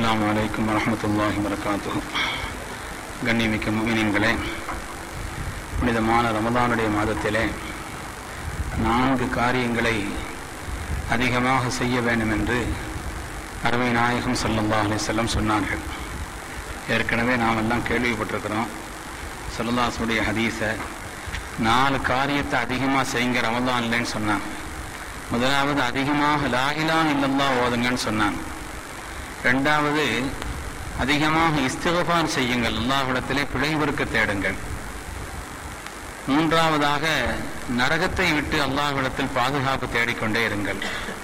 அஸ்ஸலாமு அலைக்கும் வரஹ்மத்துல்லாஹி வரகாத்துஹு கண்ணியமிக்க முமினின்களே புனிதமான ரமதானுடைய மாதத்திலே நான்கு காரியங்களை அதிகமாக செய்ய வேண்டும் என்று அருமை நாயகம் ஸல்லல்லாஹு அலைஹி வஸல்லம் சொன்னார்கள் ஏற்கனவே நாம் எல்லாம் கேள்விப்பட்டிருக்கிறோம் சல்லல்லாஹுடைய ஹதீஸை நாலு காரியத்தை அதிகமாக செய்யுங்க ரமதான்லன்னு சொன்னாங்க முதலாவது அதிகமாக லா இலாஹ இல்லல்லாஹ் ஓதுங்கன்னு சொன்னாங்க ரெண்டாவது அதிகமாக இஸ்திகபார் செய்யுங்கள் அல்லாஹ்விடத்திலே பிழை பொறுக்க தேடுங்கள் மூன்றாவதாக நரகத்தை விட்டு அல்லாஹ்விடத்தில் பாதுகாப்பு தேடிக்கொண்டே இருங்கள்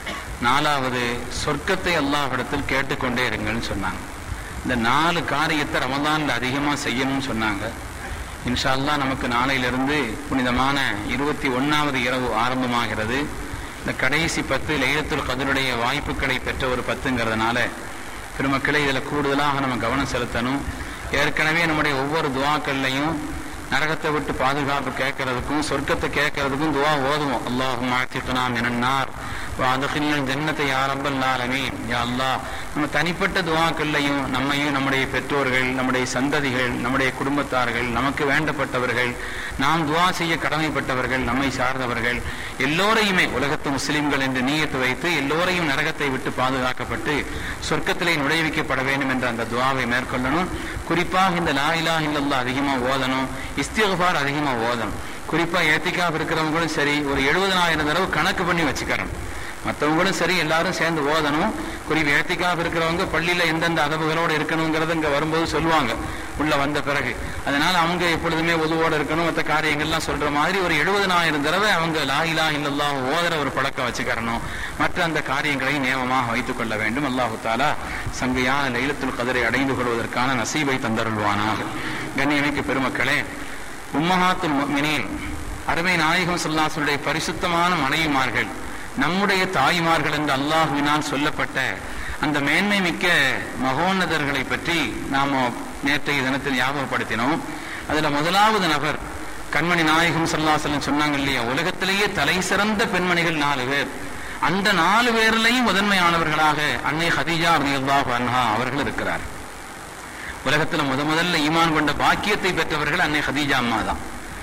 நாலாவது சொர்க்கத்தை அல்லாஹ்விடத்தில் கேட்டுக்கொண்டே இருங்கள்னு சொன்னாங்க இந்த நாலு காரியத்தை ரமதான்ல அதிகமாக செய்யணும்னு சொன்னாங்க இன்ஷா அல்லாஹ் நமக்கு நாளையிலிருந்து புனிதமான இருபத்தி ஒன்னாவது இரவு ஆரம்பமாகிறது இந்த கடைசி பத்து லைலத்துல் கதருடைய வாய்ப்புகளை பெற்ற ஒரு பத்துங்கிறதுனால பெருமக்களை இதில் கூடுதலாக நம்ம கவனம் செலுத்தணும் ஏற்கனவே நம்முடைய ஒவ்வொரு துவாக்கள்லையும் நரகத்தை விட்டு பாதுகாப்பு கேட்கறதுக்கும் சொர்க்கத்தை கேட்கறதுக்கும் துவா ஓதுவோம் அல்லாஹும் மாத்திக்கனா மினன்னார் அதுகில்ல ஜன்னத்தை யாரம்பல் நாளமீன் யா அல்லாஹ் நம்ம தனிப்பட்ட துவாக்கள்லையும் நம்மையும் நம்முடைய பெற்றோர்கள் நம்முடைய சந்ததிகள் நம்முடைய குடும்பத்தார்கள் நமக்கு வேண்டப்பட்டவர்கள் நாம் துவா செய்ய கடமைப்பட்டவர்கள் நம்மை சார்ந்தவர்கள் எல்லோரையுமே உலகத்து முஸ்லிம்கள் என்று நீயத்து வைத்து எல்லோரையும் நரகத்தை விட்டு பாதுகாக்கப்பட்டு சொர்க்கத்திலே நுழைவிக்கப்பட வேண்டும் என்ற அந்த துவாவை மேற்கொள்ளணும் குறிப்பாக இந்த லா இலாஹ இல்லல்லாஹ் அதிகமா ஓதணும் இஸ்திகபார் அதிகமா ஓதணும் குறிப்பா ஏத்திக்காக இருக்கிறவங்களும் சரி ஒரு எழுபதனாயிரம் தடவை கணக்கு பண்ணி வச்சுக்கிறோம் மற்றவங்களும் சரி எல்லாரும் சேர்ந்து ஓதணும் குறிப்பு ஏத்திக்காக இருக்கிறவங்க பள்ளியில எந்தெந்த அதவுகளோடு இருக்கணுங்கிறத இங்க வரும்போது சொல்லுவாங்க உள்ள வந்த பிறகு அதனால அவங்க எப்பொழுதுமே ஒதுவோடு இருக்கணும் மற்ற காரியங்கள்லாம் சொல்ற மாதிரி ஒரு எழுபதனாயிரம் தடவை அவங்க லாயிலா இல்லல்லா ஓதுற ஒரு பழக்கம் வச்சுக்கிறணும் மற்ற அந்த காரியங்களை நியமமாக வைத்துக் கொள்ள வேண்டும் அல்லாஹு தாலா சங்கையான லைலத்துல் கதரை அடைந்து கொள்வதற்கான நசீபை தந்தருள்வானாக கண்ணியமைக்கு பெருமக்களே உம்மஹாத்துல் முஃமினீன் அருமை நாயகம் சொல்லாசனுடைய பரிசுத்தமான மனைவிமார்கள் நம்முடைய தாய்மார்கள் என்று அல்லாஹுவினால் சொல்லப்பட்ட அந்த மேன்மை மிக்க மகோன்னதர்களை பற்றி நாம நேற்றைய தினத்தில் ஞாபகப்படுத்தினோம் அதுல முதலாவது நபர் கண்மணி நாயகம் சல்லாசலம் சொன்னாங்க இல்லையா உலகத்திலேயே தலை சிறந்த பெண்மணிகள் நாலு பேர் அந்த நாலு பேரிலையும் முதன்மையானவர்களாக அன்னை ஹதிஜா அல்லாஹு அன்ஹா அவர்கள் இருக்கிறார் உலகத்துல முத முதல்ல ஈமான் கொண்ட பாக்கியத்தை பெற்றவர்கள் அன்னை ஹதீஜா அம்மா தான்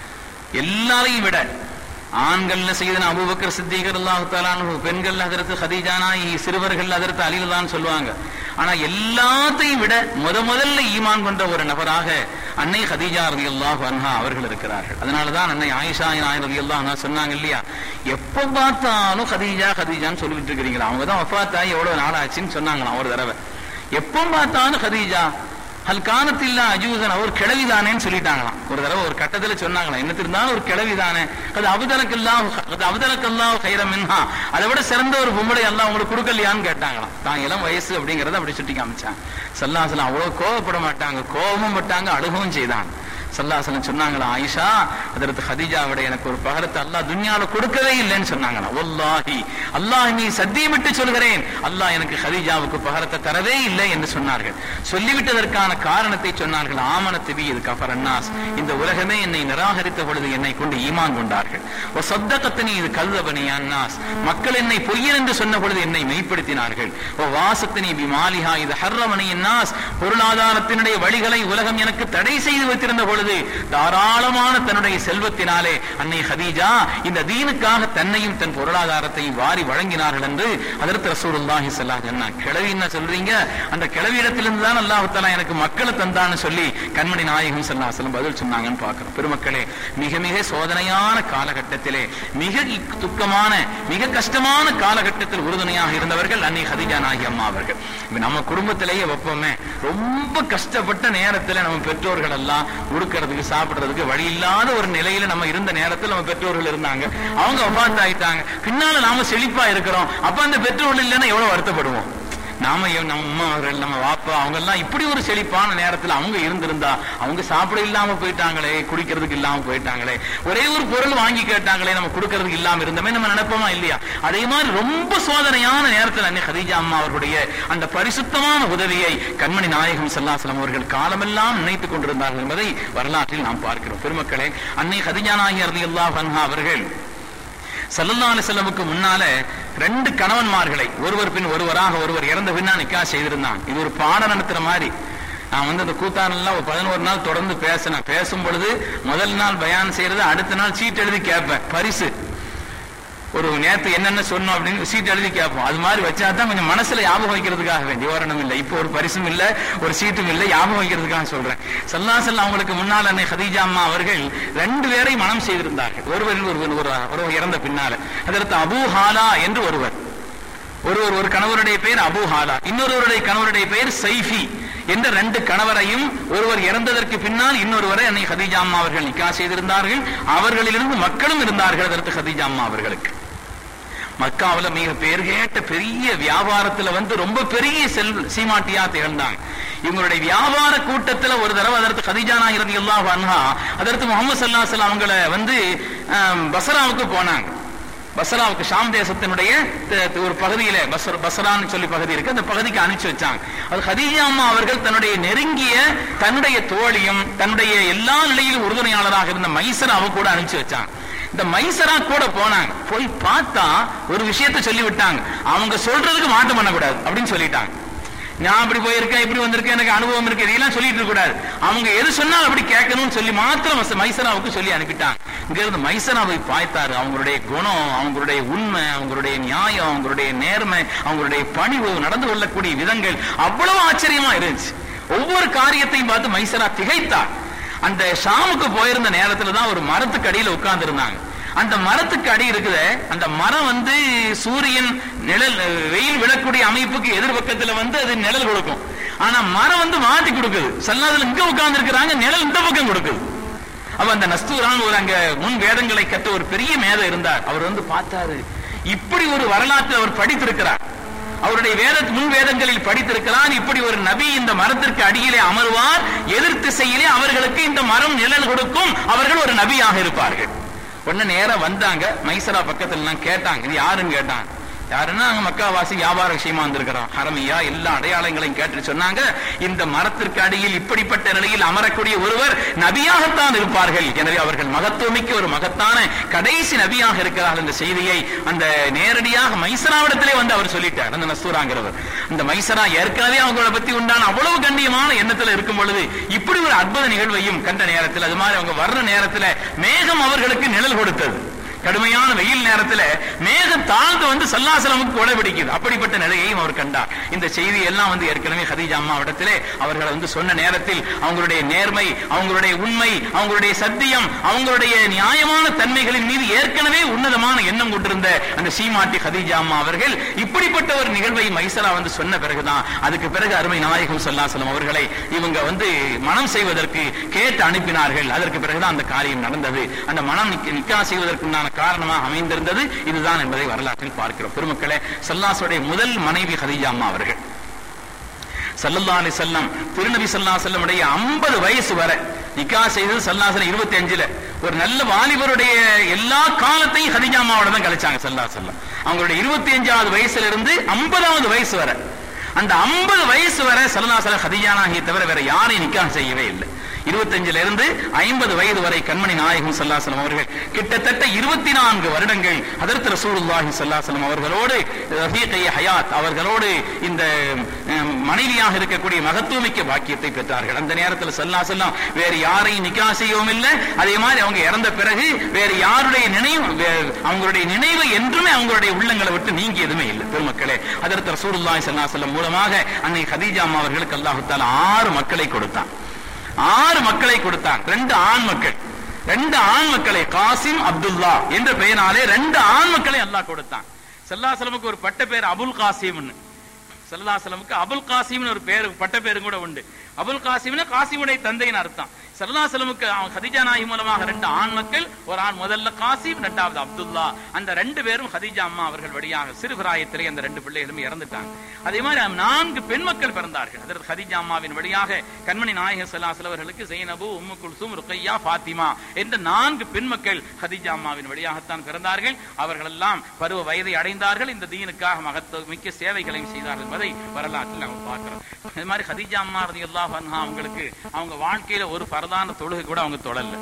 எல்லாரையும் விட ஆண்கள்ல செய்தன அபுபக்கர் சித்திகர் அல்லாஹு தாலானு பெண்கள் அதற்கு ஹதீஜானா சிறுவர்கள் அதற்கு அலில்தான் சொல்லுவாங்க ஆனா எல்லாத்தையும் விட முத முதல்ல ஈமான் கொண்ட ஒரு நபராக அன்னை ஹதீஜா ரதி அல்லாஹு அன்ஹா அவர்கள் இருக்கிறார்கள் அதனாலதான் அன்னை ஆயிஷா நாயன் ரதி அல்லாஹ் சொன்னாங்க இல்லையா எப்ப பார்த்தாலும் ஹதீஜா ஹதீஜான்னு சொல்லிட்டு இருக்கிறீங்களா அவங்க தான் வஃபாத்தா எவ்வளவு நாள் ஆச்சுன்னு சொன்னாங்களாம் ஒரு தடவை எப்ப பார்த்தாலும் ஹதீஜா அல் காணத்தில்லா அஜூசன் அவர் கிளவிதானேன்னு சொல்லிட்டாங்களாம் ஒரு தடவை ஒரு கட்டத்துல சொன்னாங்களாம் என்ன இருந்தாலும் ஒரு கிளவிதானே அது அவதலக்கெல்லாம் அது அவதலக்கெல்லாம் கைரம் மின்ஹா அதை விட சிறந்த ஒரு பொம்பளை எல்லாம் உங்களுக்கு கொடுக்கலையான்னு கேட்டாங்களாம் தான் இளம் வயசு அப்படிங்கறத அப்படி சுட்டி காமிச்சாங்க சல்லாசலம் அவ்வளவு கோவப்பட மாட்டாங்க கோபமும் பட்டாங்க அழுகவும் செய்தாங்க சல்லாசலம் சொன்னாங்களா ஆயிஷா அதற்கு ஹதிஜா விட எனக்கு ஒரு பகரத்தை அல்லாஹ் துன்யால கொடுக்கவே இல்லைன்னு சொன்னாங்களா ஒல்லாஹி அல்லாஹ் நீ சத்தியமிட்டு சொல்கிறேன் அல்லாஹ் எனக்கு ஹதிஜாவுக்கு பகரத்தை தரவே இல்லை என்று சொன்னார்கள் சொல்லிவிட்டதற்கான காரணத்தை சொன்னார்கள் ஆமன திபி இது கஃபர் அன்னாஸ் இந்த உலகமே என்னை நிராகரித்த பொழுது என்னை கொண்டு ஈமான் கொண்டார்கள் ஓ சொத்தகத்தனி இது கல்வபனி அன்னாஸ் மக்கள் என்னை பொய்யன் என்று சொன்ன பொழுது என்னை மெய்ப்படுத்தினார்கள் ஓ வாசத்தினி பி மாலிஹா இது ஹர்ரமணி அன்னாஸ் பொருளாதாரத்தினுடைய வழிகளை உலகம் எனக்கு தடை செய்து வைத்திருந்த பொழுது தாராளமான தன்னுடைய செல்வத்தினாலே அன்னை ஹதீஜா இந்த தீனுக்காக தன்னையும் தன் பொருளாதாரத்தையும் வாரி வழங்கினார்கள் என்று அதற்கு ரசூலுல்லாஹி ஸல்லல்லாஹு அலைஹி வஸல்லம் கிழவி என்ன சொல்றீங்க அந்த கிழவியிடத்திலிருந்து தான் அல்லாஹ் தஆலா எனக்கு மக்களை தந்தான்னு சொல்லி கண்மணி நாயகம் ஸல்லல்லாஹு அலைஹி வஸல்லம் பதில் சொன்னாங்கன்னு பார்க்கிறோம் பெருமக்களே மிக மிக சோதனையான காலகட்டத்திலே மிக துக்கமான மிக கஷ்டமான காலகட்டத்தில் உறுதுணையாக இருந்தவர்கள் அன்னை ஹதீஜா நாயகி அம்மா அவர்கள் நம்ம குடும்பத்திலேயே வைப்போமே ரொம்ப கஷ்டப்பட்ட நேரத்தில் நம்ம பெற்றோர்கள் எல்லாம் உடுக்கிறதுக்கு சாப்பிடுறதுக்கு வழி இல்லாத ஒரு நிலையில நம்ம இருந்த நேரத்தில் நம்ம பெற்றோர்கள் இருந்தாங்க அவங்க ஒப்பாத்து ஆயிட்டாங்க பின்னால நாம செழிப்பா இருக்கிறோம் அப்ப அந்த பெற்றோர்கள் இல்லைன்னா எவ்வளவு வருத்தப்படுவோம் நாம நம்ம அம்மா அவர்கள் நம்ம வாப்பா அவங்க எல்லாம் இப்படி ஒரு செழிப்பான நேரத்தில் அவங்க இருந்திருந்தா அவங்க சாப்பிட இல்லாம போயிட்டாங்களே குடிக்கிறதுக்கு இல்லாம போயிட்டாங்களே ஒரே ஒரு பொருள் வாங்கி கேட்டாங்களே நம்ம கொடுக்கறதுக்கு இல்லாம இருந்தமே நம்ம நினைப்போமா இல்லையா அதே மாதிரி ரொம்ப சோதனையான நேரத்தில் அன்னை ஹதீஜா அம்மா அவர்களுடைய அந்த பரிசுத்தமான உதவியை கண்மணி நாயகம் சல்லாசலம் அவர்கள் காலமெல்லாம் நினைத்துக் கொண்டிருந்தார்கள் என்பதை வரலாற்றில் நாம் பார்க்கிறோம் பெருமக்களே அன்னை ஹதிஜா நாயகி அலி அல்லாஹ் அவர்கள் சல்லல்லாஹு அலைஹி வஸல்லமுக்கு முன்னால ரெண்டு கணவன்மார்களை ஒருவர் பின் ஒருவராக ஒருவர் இறந்த பின்னா நிக்கா செய்திருந்தான் இது ஒரு பாடம் நடத்துற மாதிரி நான் வந்து அந்த கூத்தானெல்லாம் ஒரு பதினோரு நாள் தொடர்ந்து பேசினேன் பேசும் பொழுது முதல் நாள் பயான் செய்யறது அடுத்த நாள் சீட் எழுதி கேட்பேன் பரிசு ஒரு நேத்து என்னென்ன சொன்னோம் அப்படின்னு சீட் எழுதி கேட்போம் அது மாதிரி வச்சா தான் கொஞ்சம் மனசுல ஞாபகம் வைக்கிறதுக்காக வேண்டிய நிவாரணம் இல்லை இப்போ ஒரு பரிசும் இல்லை ஒரு சீட்டும் இல்லை ஞாபகம் வைக்கிறதுக்காக சொல்றேன் சல்லாசல் அவங்களுக்கு முன்னால் அன்னை ஹதீஜா அம்மா அவர்கள் ரெண்டு பேரை மனம் செய்திருந்தார்கள் ஒருவர் ஒருவர் ஒரு ஒருவர் இறந்த பின்னால அதற்கு அபூ ஹாலா என்று ஒருவர் ஒருவர் ஒரு கணவருடைய பெயர் அபூ ஹாலா இன்னொருவருடைய கணவருடைய பெயர் சைஃபி என்ற ரெண்டு கணவரையும் ஒருவர் இறந்ததற்கு பின்னால் இன்னொருவரை அன்னை ஹதீஜா அம்மா அவர்கள் நிக்கா செய்திருந்தார்கள் அவர்களிலிருந்து மக்களும் இருந்தார்கள் அதற்கு ஹதீஜா அம்மா அவர்களுக்கு மக்காவுல மிக பேர் கேட்ட பெரிய வியாபாரத்துல வந்து ரொம்ப பெரிய செல் சீமாட்டியா திகழ்ந்தாங்க இவங்களுடைய வியாபார கூட்டத்துல ஒரு தடவை அதற்கு கதிஜா நாயிரதி அல்லாஹ் அன்ஹா அதற்கு முகமது சல்லாஹ் அவங்கள வந்து ஆம், பசராவுக்கு போனாங்க பசராவுக்கு ஷாம் தேசத்தினுடைய த- த- ஒரு பகுதியில பசர் பசரான்னு சொல்லி பகுதி இருக்கு அந்த பகுதிக்கு அனுப்பிச்சு வச்சாங்க அது ஹதீஜா அம்மா அவர்கள் தன்னுடைய நெருங்கிய தன்னுடைய தோழியும் தன்னுடைய எல்லா நிலையிலும் உறுதுணையாளராக இருந்த மைசராவை கூட அனுப்பிச்சு வச்சாங்க இந்த மைசரா கூட போனாங்க போய் பார்த்தா ஒரு விஷயத்தை சொல்லி விட்டாங்க அவங்க சொல்றதுக்கு மாற்றம் பண்ணக்கூடாது அப்படின்னு சொல்லிட்டாங்க நான் அப்படி போயிருக்கேன் இப்படி வந்திருக்கேன் எனக்கு அனுபவம் இருக்கு இதெல்லாம் சொல்லிட்டு இருக்க கூடாது அவங்க எது சொன்னாலும் அப்படி கேட்கணும்னு சொல்லி மாத்திரம் மச- மைசராவுக்கு சொல்லி அனுப்பிட்டாங்க இங்க இருந்து மைசராவை பார்த்தாரு அவங்களுடைய குணம் அவங்களுடைய உண்மை அவங்களுடைய நியாயம் அவங்களுடைய நேர்மை அவங்களுடைய பணிவு நடந்து கொள்ளக்கூடிய விதங்கள் அவ்வளவு ஆச்சரியமா இருந்துச்சு ஒவ்வொரு காரியத்தையும் பார்த்து மைசரா திகைத்தார் அந்த ஷாமுக்கு போயிருந்த நேரத்துல தான் ஒரு மரத்துக்கு அடியில உட்கார்ந்து இருந்தாங்க அந்த மரத்துக்கு அடி இருக்குதே அந்த மரம் வந்து சூரியன் நிழல் வெயில் விழக்கூடிய அமைப்புக்கு எதிர்பக்கத்துல வந்து அது நிழல் கொடுக்கும் ஆனா மரம் வந்து மாத்தி கொடுக்குது சல்லாதுல இங்க உட்கார்ந்து இருக்கிறாங்க நிழல் இந்த பக்கம் கொடுக்குது அப்ப அந்த நஸ்தூரான் ஒரு அங்க முன் வேதங்களை கற்ற ஒரு பெரிய மேதை இருந்தார் அவர் வந்து பார்த்தாரு இப்படி ஒரு வரலாற்று அவர் படித்திருக்கிறார் அவருடைய வேத முன் வேதங்களில் படித்திருக்கிறார் இப்படி ஒரு நபி இந்த மரத்திற்கு அடியிலே அமர்வார் எதிர் திசையிலே அவர்களுக்கு இந்த மரம் நிழல் கொடுக்கும் அவர்கள் ஒரு நபியாக இருப்பார்கள் உடனே நேரா வந்தாங்க மைசரா பக்கத்துல எல்லாம் கேட்டாங்க இது யாருன்னு கேட்டாங்க யாருன்னா அங்க மக்காவாசி வியாபார விஷயமா வந்திருக்கிறோம் ஹரமியா எல்லா அடையாளங்களையும் கேட்டு சொன்னாங்க இந்த மரத்திற்கு அடியில் இப்படிப்பட்ட நிலையில் அமரக்கூடிய ஒருவர் நபியாகத்தான் இருப்பார்கள் எனவே அவர்கள் மகத்துவமிக்க ஒரு மகத்தான கடைசி நபியாக இருக்கிறார்கள் என்ற செய்தியை அந்த நேரடியாக மைசராவிடத்திலே வந்து அவர் சொல்லிட்டார் அந்த நஸ்தூராங்கிறவர் இந்த மைசரா ஏற்கனவே அவங்கள பத்தி உண்டான அவ்வளவு கண்ணியமான எண்ணத்துல இருக்கும் பொழுது இப்படி ஒரு அற்புத நிகழ்வையும் கண்ட நேரத்தில் அது மாதிரி அவங்க வர்ற நேரத்துல மேகம் அவர்களுக்கு நிழல் கொடுத்தது கடுமையான வெயில் நேரத்துல மேகம் தாழ்ந்து வந்து சல்லாசலமுக்கு கொடை பிடிக்குது அப்படிப்பட்ட நிலையையும் அவர் கண்டார் இந்த செய்தி எல்லாம் வந்து ஏற்கனவே ஹதீஜா அம்மாவிடத்திலே அவர்கள் வந்து சொன்ன நேரத்தில் அவங்களுடைய நேர்மை அவங்களுடைய உண்மை அவங்களுடைய சத்தியம் அவங்களுடைய நியாயமான தன்மைகளின் மீது ஏற்கனவே உன்னதமான எண்ணம் கொண்டிருந்த அந்த சீமாட்டி ஹதீஜா அம்மா அவர்கள் இப்படிப்பட்ட ஒரு நிகழ்வை மைசரா வந்து சொன்ன பிறகுதான் அதுக்கு பிறகு அருமை நாயகம் சல்லாசலம் அவர்களை இவங்க வந்து மனம் செய்வதற்கு கேட்டு அனுப்பினார்கள் அதற்கு பிறகுதான் அந்த காரியம் நடந்தது அந்த மனம் நிக்க- நிக்கா செய்வதற்குண்டான காரணமாக அமைந்திருந்தது இதுதான் என்பதை வரலாற்றில் பார்க்கிறோம் பெருமக்களே சல்லாசுடைய முதல் மனைவி ஹதீஜா அம்மா அவர்கள் சல்லல்லா அலி செல்லம் திருநபி சல்லா செல்லம் உடைய ஐம்பது வயசு வரை நிக்கா செய்தது சல்லாசலம் இருபத்தி அஞ்சுல ஒரு நல்ல வாலிபருடைய எல்லா காலத்தையும் ஹதிஜா அம்மாவோட தான் கழிச்சாங்க சல்லா செல்லம் அவங்களுடைய இருபத்தி அஞ்சாவது வயசுல இருந்து ஐம்பதாவது வயசு வரை அந்த ஐம்பது வயசு வரை சல்லாசலம் ஹதிஜானாகிய தவிர வேற யாரையும் நிக்கா செய்யவே இல்லை இருபத்தஞ்சுல இருந்து ஐம்பது வயது வரை கண்மணி நாயகம் சல்லாசலம் அவர்கள் கிட்டத்தட்ட இருபத்தி நான்கு வருடங்கள் அதற்கு ரசூலுல்லாஹி சல்லாசலம் அவர்களோடு ரஃபீகை ஹயாத் அவர்களோடு இந்த அஹ், மனைவியாக இருக்கக்கூடிய மகத்துவமிக்க பாக்கியத்தை பெற்றார்கள் அந்த நேரத்தில் சல்லாசல்லாம் வேறு யாரையும் நிக்கா செய்யவும் இல்லை அதே மாதிரி அவங்க இறந்த பிறகு வேறு யாருடைய நினைவு வே- அவங்களுடைய நினைவு என்றுமே அவங்களுடைய உள்ளங்களை விட்டு நீங்கி எதுவுமே இல்லை பெருமக்களே அதற்கு ரசூலுல்லாஹி சல்லாசலம் மூலமாக அன்னை ஹதீஜா அம்மா அவர்களுக்கு அல்லாஹு தஆலா ஆறு மக்களை கொடுத்தான் ஆறு மக்களை கொடுத்தான் ரெண்டு ஆண் மக்கள் ரெண்டு ஆண் மக்களை காசிம் அப்துல்லா என்ற பெயராலே ரெண்டு ஆண் மக்களை அல்லாஹ் கொடுத்தான் சல்லாசலமுக்கு ஒரு பட்ட பேர் அபுல் காசிம்னு சல்லாசலமுக்கு அபுல் காசிம்னு ஒரு பேரு பட்ட பேரும் கூட உண்டு அபுல் காசிம்னு காசிமுடைய தந்தைன்னு அர்த்தம் சல்லாசலமுக்கு அவன் ஹதிஜா நாயி மூலமாக ரெண்டு ஆண் மக்கள் ஒரு ஆண் முதல்ல காசிம் இரண்டாவது அப்துல்லா அந்த ரெண்டு பேரும் ஹதிஜா அம்மா அவர்கள் வழியாக சிறுபிராயத்திலே அந்த ரெண்டு பிள்ளைகளும் இறந்துட்டாங்க அதே மாதிரி நான்கு பெண் மக்கள் பிறந்தார்கள் அதற்கு ஹதிஜா அம்மாவின் வழியாக கண்மணி நாயக சல்லாசல் அவர்களுக்கு ஜெய்னபு உம்மு குல்சும் ருக்கையா ஃபாத்திமா என்ற நான்கு பெண் மக்கள் ஹதிஜா அம்மாவின் வழியாகத்தான் பிறந்தார்கள் அவர்கள் எல்லாம் பருவ வயதை அடைந்தார்கள் இந்த தீனுக்காக மகத்துவ மிக்க சேவைகளையும் செய்தார்கள் என்பதை வரலாற்றில் நாம் பார்க்கிறோம் இது மாதிரி ஹதிஜா அம்மா ரதி அல்லாஹ் அவங்களுக்கு அவங்க வாழ்க்கையில ஒரு பரதான தொழுகை கூட அவங்க தொடரல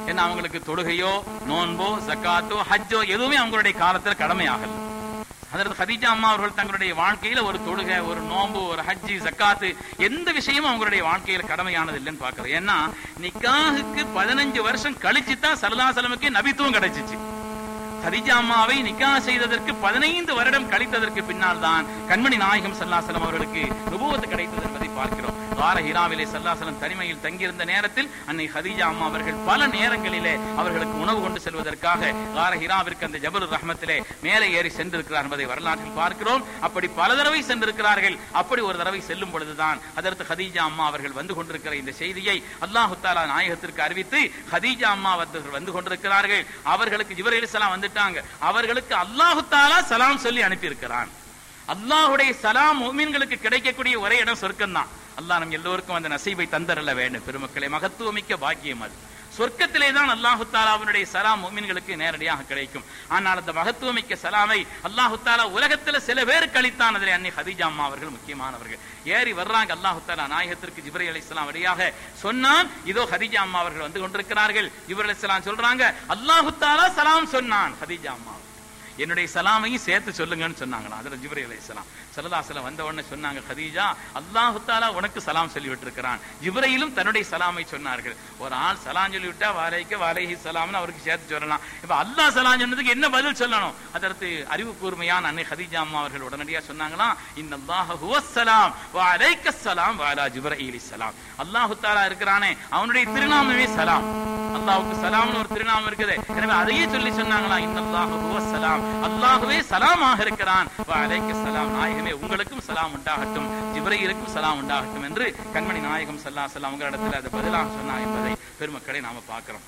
ஏன்னா அவங்களுக்கு தொழுகையோ நோன்போ ஜக்காத்தோ ஹஜ்ஜோ எதுவுமே அவங்களுடைய காலத்துல கடமையாகல அதற்கு ஹதீஜா அம்மா அவர்கள் தங்களுடைய வாழ்க்கையில ஒரு தொழுகை ஒரு நோன்பு ஒரு ஹஜ்ஜி ஜக்காத்து எந்த விஷயமும் அவங்களுடைய வாழ்க்கையில கடமையானது இல்லைன்னு பாக்குறோம் ஏன்னா நிக்காஹுக்கு பதினஞ்சு வருஷம் கழிச்சு தான் சலதாசலமுக்கு நபித்துவம் கிடைச்சிச்சு ஹதிஜா அம்மாவை நிக்கா செய்ததற்கு பதினைந்து வருடம் கழித்ததற்கு பின்னால் தான் கண்மணி நாயகம் சல்லாசலம் அவர்களுக்கு நுபுவத்து கிடைத்தது என்பதை பார்க்கிறோம் வார ஹிராவிலே சல்லாசலம் தனிமையில் தங்கியிருந்த நேரத்தில் அன்னை ஹதீஜா அம்மா அவர்கள் பல நேரங்களிலே அவர்களுக்கு உணவு கொண்டு செல்வதற்காக வார ஹிராவிற்கு அந்த ஜபல் ரஹ்மத்திலே மேலே ஏறி சென்றிருக்கிறார் என்பதை வரலாற்றில் பார்க்கிறோம் அப்படி பல தடவை சென்றிருக்கிறார்கள் அப்படி ஒரு தடவை செல்லும் பொழுதுதான் அதற்கு ஹதீஜா அம்மா அவர்கள் வந்து கொண்டிருக்கிற இந்த செய்தியை அல்லாஹு தாலா நாயகத்திற்கு அறிவித்து ஹதீஜா அம்மா அவர்கள் வந்து கொண்டிருக்கிறார்கள் அவர்களுக்கு ஜிபரேல் சலாம் வந்துட்டாங்க அவர்களுக்கு அல்லாஹு தாலா சலாம் சொல்லி அனுப்பியிருக்கிறான் அல்லாஹுடைய சலாம் முஃமின்களுக்கு கிடைக்கக்கூடிய ஒரே இடம் சொர்க்கம் தான் அல்லாஹ் நம் எல்லோருக்கும் அந்த நசீபை தந்தரல வேண்டும் பெருமக்களே மகத்துவமிக்க பாக்கியம் அது சொர்க்கத்திலே தான் அல்லாஹு தாலாவினுடைய சலாம் முஃமின்களுக்கு நேரடியாக கிடைக்கும் ஆனால் அந்த மகத்துவமிக்க சலாமை அல்லாஹு தாலா உலகத்துல சில பேர் கழித்தான் அதிலே அன்னை ஹதீஜா அம்மா அவர்கள் முக்கியமானவர்கள் ஏறி வர்றாங்க அல்லாஹு தாலா நாயகத்திற்கு ஜிப்ரை அலைஹிஸ்ஸலாம் வழியாக சொன்னான் இதோ ஹதீஜா அம்மா அவர்கள் வந்து கொண்டிருக்கிறார்கள் ஜிப்ரை அலைஹிஸ்ஸலாம் சொல்றாங்க அல்லாஹு தாலா சலாம் சொன்னான் ஹதீஜா அம்மா என்னுடைய சலாமையும் சேர்த்து சொல்லுங்கன்னு சொன்னாங்களா அதுல ஜிப்ரி அலைஹிஸ்ஸலாம் சல்லல்லாஹு வந்த உடனே சொன்னாங்க ஹதீஜா அல்லாஹு தாலா உனக்கு சலாம் சொல்லி விட்டிருக்கிறான் ஜிப்ரையிலும் தன்னுடைய சலாமை சொன்னார்கள் ஒரு ஆள் சலாம் சொல்லி விட்டா வாழைக்கு வாழைஹி சலாம்னு அவருக்கு சேர்த்து சொல்லலாம் இப்ப அல்லாஹ் சலாம் சொன்னதுக்கு என்ன பதில் சொல்லணும் அதற்கு அறிவு கூர்மையான அன்னை ஹதீஜா அம்மா அவர்கள் உடனடியா சொன்னாங்களா இன்னல்லாஹ ஹுவஸ்ஸலாம் வ அலைக்கஸ்ஸலாம் வ அலா ஜிப்ரீலி ஸலாம் அல்லாஹ் தாலா இருக்கிறானே அவனுடைய திருநாமமே சலாம் அல்லாஹ்வுக்கு சலாம்னு ஒரு திருநாமம் இருக்குது எனவே அதையே சொல்லி சொன்னாங்களா இன்னல்லாஹ ஹுவஸ்ஸலாம் அல்லாஹ்வே சலாமாக இருக்கிறான் வ அலைக்கஸ்ஸலாம் நாயகமே உங்களுக்கும் சலாம் உண்டாகட்டும் ஜிப்ரீலுக்கும் சலாம் உண்டாகட்டும் என்று கண்மணி நாயகம் ஸல்லல்லாஹு அலைஹி வஸல்லம் அவங்களிடத்தில் அது பதிலாக சொன்னார் என்பதை பெருமக்களை நாம பார்க்கிறோம்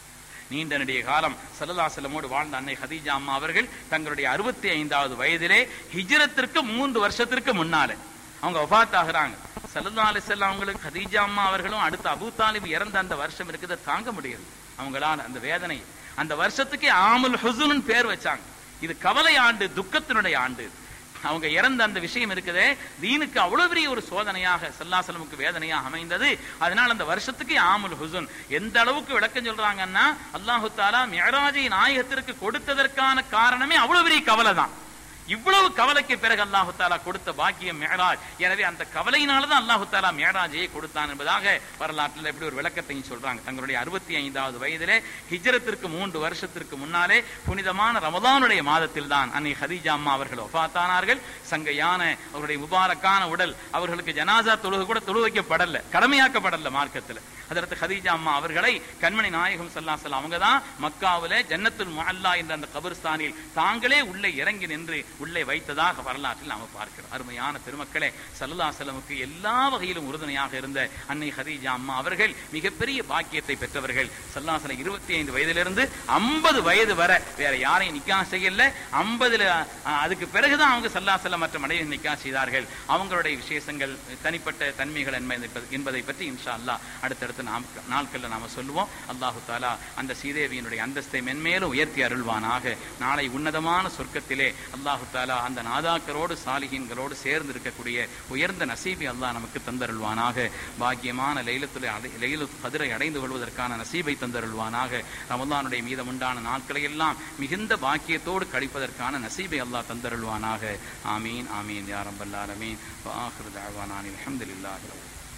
நீண்ட நெடிய காலம் சல்லல்லாசலமோடு வாழ்ந்த அன்னை ஹதீஜா அம்மா அவர்கள் தங்களுடைய அறுபத்தி ஐந்தாவது வயதிலே ஹிஜ்ரத்திற்கு மூன்று வருஷத்திற்கு முன்னாலே அவங்க வஃபாத் ஆகுறாங்க சல்லல்லா அலிசல்லாம் அவங்களுக்கு ஹதீஜா அம்மா அவர்களும் அடுத்து அபூ தாலிப் இறந்த அந்த வருஷம் இருக்குது தாங்க முடியாது அவங்களால அந்த வேதனை அந்த வருஷத்துக்கு ஆமுல் ஹுசுன் பேர் வச்சாங்க இது கவலை ஆண்டு துக்கத்தினுடைய ஆண்டு அவங்க இறந்த அந்த விஷயம் இருக்குதே தீனுக்கு அவ்வளவு பெரிய ஒரு சோதனையாக சல்லாசலமுக்கு வேதனையாக அமைந்தது அதனால அந்த வருஷத்துக்கு ஆமுல் ஹுசுன் எந்த அளவுக்கு விளக்கம் சொல்றாங்கன்னா அல்லாஹு தாலா மியராஜை நாயகத்திற்கு கொடுத்ததற்கான காரணமே அவ்வளவு பெரிய கவலை தான் இவ்வளவு கவலைக்கு பிறகு அல்லாஹு தாலா கொடுத்த பாக்கியம் மேராஜ் எனவே அந்த கவலையினாலதான் அல்லாஹு தாலா மேராஜையை கொடுத்தான் என்பதாக வரலாற்றில் எப்படி ஒரு விளக்கத்தையும் சொல்றாங்க தங்களுடைய அறுபத்தி ஐந்தாவது வயதிலே ஹிஜ்ரத்திற்கு மூன்று வருஷத்திற்கு முன்னாலே புனிதமான ரமதானுடைய மாதத்தில் தான் அன்னை ஹதீஜா அம்மா அவர்கள் ஒஃபாத்தானார்கள் சங்கையான அவருடைய முபாரக்கான உடல் அவர்களுக்கு ஜனாசா தொழுகு கூட தொழு வைக்கப்படல கடமையாக்கப்படல மார்க்கத்தில் அதற்கு ஹதீஜா அம்மா அவர்களை கண்மணி நாயகம் சல்லாசல் அவங்க தான் மக்காவில ஜன்னத்துல் முஹல்லா என்ற அந்த கபர்ஸ்தானில் தாங்களே உள்ளே இறங்கி நின்று உள்ளே வைத்ததாக வரலாற்றில் நாம பார்க்கிறோம் அருமையான பெருமக்களே சல்லா செலமுக்கு எல்லா வகையிலும் உறுதுணையாக இருந்த அன்னை ஹதீஜா அம்மா அவர்கள் மிகப்பெரிய பாக்கியத்தை பெற்றவர்கள் சல்லாசல இருபத்தி ஐந்து வயதிலிருந்து ஐம்பது வயது வரை வேற யாரையும் நிக்கா செய்யல ஐம்பதுல அதுக்கு பிறகுதான் அவங்க சல்லாசல மற்ற மனைவி நிக்கா செய்தார்கள் அவங்களுடைய விசேஷங்கள் தனிப்பட்ட தன்மைகள் என்பதை பற்றி இன்ஷா அல்லா அடுத்தடுத்த நாம் நாட்கள்ல நாம சொல்லுவோம் அல்லாஹு தாலா அந்த சீதேவியினுடைய அந்தஸ்தை மென்மேலும் உயர்த்தி அருள்வானாக நாளை உன்னதமான சொர்க்கத்திலே அல்லாஹு தாலா அந்த நாதாக்கரோடு சாலிகின்களோடு சேர்ந்து இருக்கக்கூடிய உயர்ந்த நசீபி அல்லாஹ் நமக்கு தந்தருள்வானாக பாக்கியமான லைலத்துல லைலத் கதிரை அடைந்து கொள்வதற்கான நசீபை தந்தருள்வானாக ரமலானுடைய மீதமுண்டான நாட்களை எல்லாம் மிகுந்த பாக்கியத்தோடு கழிப்பதற்கான நசீபை அல்லாஹ் தந்தருள்வானாக ஆமீன் ஆமீன் யாரம்பல்லாலமீன் ஆஹிரு தாவானான் அல்ஹம்துலில்லாஹி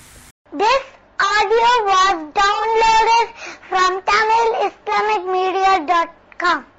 This audio was downloaded from TamilIslamicMedia.com.